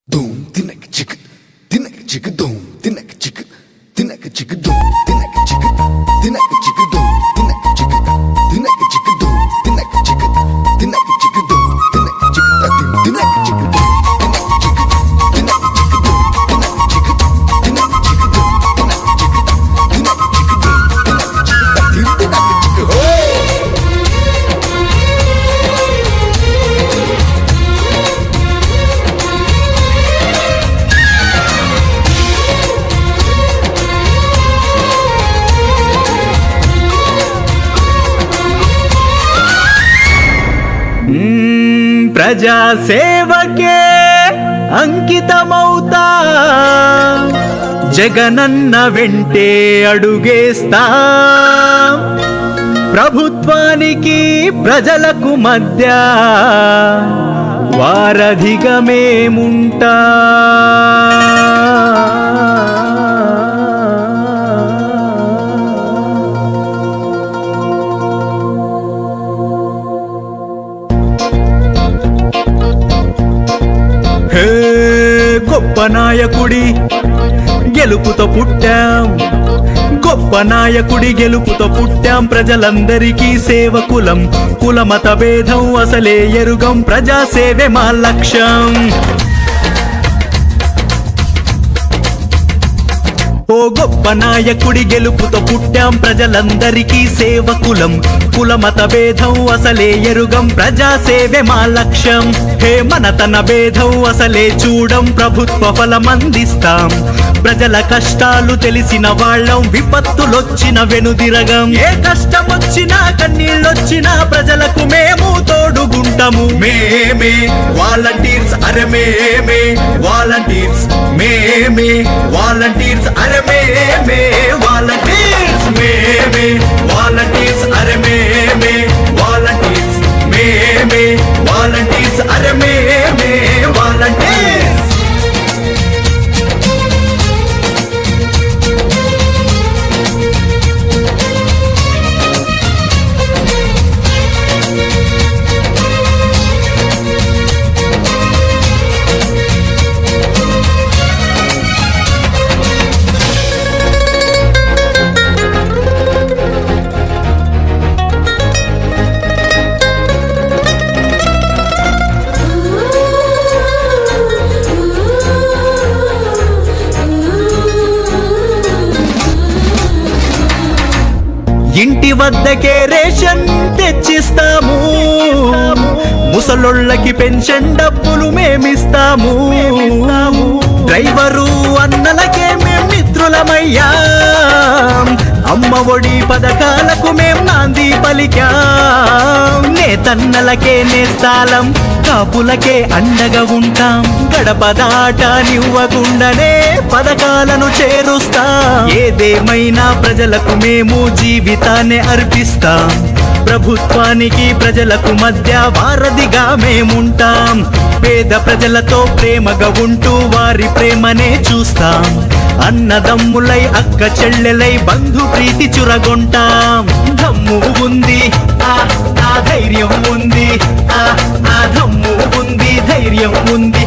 Doom, tinek chik, tinek chik, doom, tinek chik, tinek chik, doom, tinek chik, tinek chik, doom, tinek chik, tinek chik, doom, tinek chik, tinek chik, doom, tinek chik, tatin, tinek chik, doom, tinek chik, tinek chik, doom, tinek chik, tinek chik, doom, tinek chik, tinek chik, doom, tinek chik, tatin, tinek chik, hey! మ్మ్, ప్రజాసేవకే అంకితమవుతా జగనన్న వెంటే అడుగేస్తా ప్రభుత్వానికి ప్రజలకు మధ్య వారధిగా మేముంటా హే గొప్ప నాయకుడి గెలుపుతో పుట్టాం గొప్ప నాయకుడి గెలుపుతో పుట్టాం ప్రజలందరికీ సేవకులం కులమత భేదం అసలే ఎరుగం ప్రజాసేవే మా లక్ష్యం ఓ గొప్ప నాయకుడి గెలుపుతో పుట్టాం ప్రజలందరికీ సేవకులం కులమత భేదం అసలే ఎరుగం ప్రజాసేవే మా లక్ష్యం హే మన తన భేదం అసలే చూడం ప్రభుత్వ ఫలం అందిస్తాం ప్రజల కష్టాలు తెలిసిన వాళ్ళం విపత్తులొచ్చిన వెనుదిరగం ఏ కష్టం వచ్చినా కన్నీళ్ళొచ్చినా ప్రజలకు మేము తోడుగుంటాము మేమే వాలంటీర్స్ అరే మేమే వాలంటీర్స్ మేమే వాలంటీర్స్ అరే మేమే వాలంటీర్స్ మేమే వాలంటీర్స్ అరే మేమే వాలంటీర్స్ మేమే వాలంటీర్స్ అరే మేమే వాలంటీర్స్ ఇంటి వద్దకే రేషన్ తెచ్చిస్తాము ముసలోళ్ళకి పెన్షన్ డబ్బులు మేమిస్తాము డ్రైవరు అన్నలకే మేం మిత్రులమయ్యా అమ్మ ఒడి పథకాలకు మేం నాంది పలికాం నేతన్నలకే నేస్తాలం కాపులకే అండగా ఉంటాం గడప దాటనివ్వకుండానే పథకాలను చేరుస్తాం ఏదేమైనా ప్రజలకు మేము జీవితాన్ని అర్పిస్తాం ప్రభుత్వానికి ప్రజలకు మధ్య వారధిగా మేముంటాం పేద ప్రజలతో ప్రేమగా ఉంటూ వారి ప్రేమనే చూస్తాం అన్నదమ్ములై అక్క చెల్లెలై బంధు ప్రీతి చురగొంటాం దమ్ము ఉంది ఆ ఆ ధైర్యం ఉంది ఆ ఆ దమ్ము ఉంది ధైర్యం ఉంది